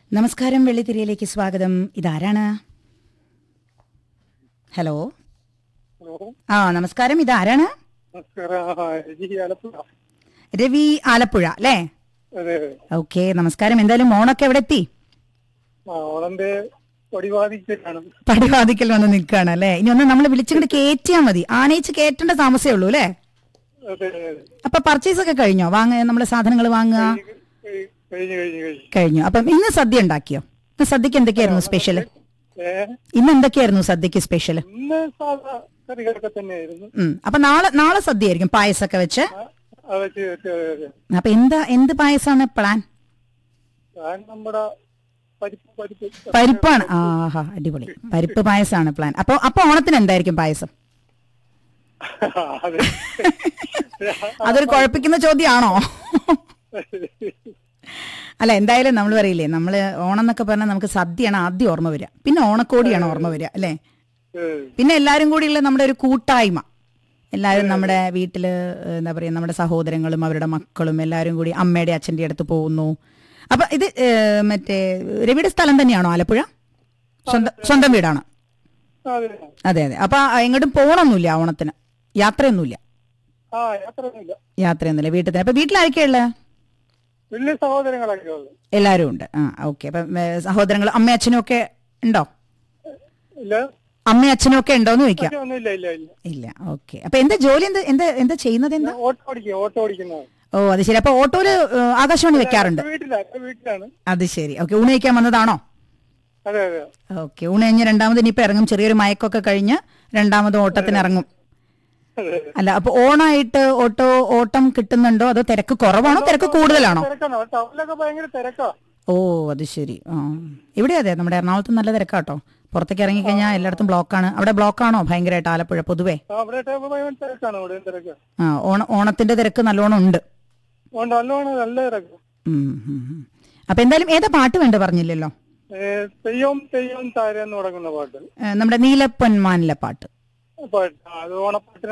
നമസ്കാരം വെള്ളിത്തിരിയിലേക്ക് സ്വാഗതം ഇതാരാണ് ഹലോ ഹലോ ആ നമസ്കാരം ഇതാരാണ് നമസ്കാരം ആ, രജി ആലപ്പുഴ രവി ആലപ്പുഴ അല്ലേ അതെ അതെ ഓക്കെ നമസ്കാരം എന്തായാലും മോണൊക്കെ എവിടെ എത്തി ആ ഓളന്റെ പടിവാദിക്കലാണ് പടിവാദിക്കൽ വന്ന് നിൽക്കുകയാണ് അല്ലേ ഇനി ഒന്ന് നമ്മൾ വിളിച്ചിങ്ങോട്ട് കയറ്റിയാൽ മതി ആനയിച്ച് കയറ്റേണ്ട താമസമേ ഉള്ളൂ അല്ലേ അതെ അതെ അപ്പൊ പർച്ചേസ് ഒക്കെ കഴിഞ്ഞോ വാങ്ങ നമ്മുടെ സാധനങ്ങൾ വാങ്ങുക കഴി- കഴിഞ്ഞു കഴിഞ്ഞു കഴിഞ്ഞു കഴിഞ്ഞു അപ്പം ഇന്ന് സദ്യ ഉണ്ടാക്കിയോ ഇന്ന് സദ്യക്ക് എന്തൊക്കെയായിരുന്നു സ്പെഷ്യൽ ഏ ഇന്ന് എന്തൊക്കെയായിരുന്നു സദ്യക്ക് സ്പെഷ്യൽ ഇന്ന് സാധാ കറികളൊക്കെ തന്നെയായിരുന്നു അപ്പൊ നാളെ നാളെ സദ്യ ആയിരിക്കും പായസമൊക്കെ വെച്ച് ആ, അത് വെച്ച് വെച്ച് അതെ, അതെ. അപ്പൊ എന്താ എന്ത് പായസമാണ് പ്ലാൻ ഞാൻ നമ്മുടെ പരിപ്പ് പരിപ്പ് പരിപ്പാണ് ആഹാ അടിപൊളി പരിപ്പ് പായസമാണ് പ്ലാൻ അപ്പൊ അപ്പൊ ഓണത്തിന് എന്തായിരിക്കും പായസം അതെ അതൊരു കുഴപ്പിക്കുന്ന ചോദ്യമാണോ അല്ല എന്തായാലും നമ്മൾ പറയില്ലേ നമ്മള് ഓണം എന്നൊക്കെ പറഞ്ഞാൽ നമുക്ക് സദ്യയാണ് ആദ്യം ഓർമ്മ വരിക പിന്നെ ഓണക്കോടിയാണ് ഓർമ്മ വരിക അല്ലേ ഏ, പിന്നെ എല്ലാവരും കൂടിയുള്ള നമ്മുടെ ഒരു കൂട്ടായ്മ എല്ലാവരും നമ്മുടെ വീട്ടില് ഏഹ്, എന്താ പറയുക നമ്മുടെ സഹോദരങ്ങളും അവരുടെ മക്കളും എല്ലാവരും കൂടി അമ്മയുടെ അച്ഛൻ്റെ അടുത്ത് പോകുന്നു അപ്പൊ ഇത് ഏഹ്, മറ്റേ രവിയുടെ സ്ഥലം തന്നെയാണോ ആലപ്പുഴ സ്വന്തം സ്വന്തം വീടാണ് അതെ അതെ അതെ അപ്പൊ എങ്ങോട്ടും പോകണമൊന്നുമില്ല ഓണത്തിന് യാത്രയൊന്നുമില്ല ആ യാത്രയൊന്നുമില്ല യാത്രയൊന്നുമില്ല വീട്ടിൽ തന്നെ അപ്പൊ വീട്ടിലായിരിക്കുള്ള വലിയ സഹോദരങ്ങളൊക്കെ ഉള്ളു എല്ലാവരും ഉണ്ട് ആ ഓക്കെ അപ്പൊ സഹോദരങ്ങൾ അമ്മയും അച്ഛനും ഒക്കെ ഉണ്ടോ ഇല്ല അമ്മയും അച്ഛനും ഒക്കെ ഉണ്ടോന്ന് ചോദിക്കാം പക്ഷെ ഒന്നുമില്ല ഇല്ല ഇല്ല ഇല്ല ഓക്കെ അപ്പൊ എന്താ ജോലി എന്താ എന്താ എന്താ ചെയ്യുന്നത് എന്താ ഞാൻ ഓട്ടോ ഓടിക്കുക ഓട്ടോ ഓടിക്കുന്നതാണ് ഓ അത് ശരി അപ്പൊ ഓട്ടോയില് ഏഹ്, ആകാശവാണി വെക്കാറുണ്ട് വീട്ടിലാണ് വീട്ടിലാണ് അത് ശരി ഓക്കെ ഊണ് കഴിക്കാൻ വന്നതാണോ അതെ അതെ ഓക്കെ ഊണ് കഴിഞ്ഞ് രണ്ടാമത് ഇനിയിപ്പോ ഇറങ്ങും ചെറിയൊരു മയക്കൊക്കെ കഴിഞ്ഞ് രണ്ടാമത് ഓട്ടത്തിന് ഇറങ്ങും അതെ അല്ല അപ്പൊ ഓണായിട്ട് ഓട്ടോ ഓട്ടം കിട്ടുന്നുണ്ടോ അതോ തിരക്ക് കുറവാണോ തിരക്ക് കൂടുതലാണോ തിരക്കാണോ ടൗണിലൊക്കെ ഭയങ്കര തിരക്കാ ഓ അത് ശരി ആ ഇവിടെ അതെ നമ്മുടെ എറണാകുളത്ത് നല്ല തിരക്കാട്ടോ പുറത്തേക്ക് ഇറങ്ങിക്കഴിഞ്ഞാൽ എല്ലായിടത്തും ബ്ലോക്കാണ് അവിടെ ബ്ലോക്കാണോ ഭയങ്കരമായിട്ട് ആലപ്പുഴ പൊതുവേ ആ, അവിടെ ടൗണിൽ ഭയങ്കര തിരക്കാണ് ഇവിടെ തിരക്ക് ആ ഓണ ഓണത്തിന്റെ തിരക്ക് നല്ലോണം ഉണ്ട് അതുകൊണ്ട് നല്ലോണം നല്ല തിരക്ക് ഉം, ഉം, ഉം. അപ്പൊ എന്തായാലും ഏതാ പാട്ട് വേണ്ട പറഞ്ഞില്ലല്ലോ ഏ, തെയ്യം തെയ്യം താര എന്ന് തുടങ്ങുന്ന പാട്ട് ഏ, നമ്മുടെ നീലപ്പൊന്മാനിലെ പാട്ട് പാട്ട് അത് ഓണപ്പാട്ടിന്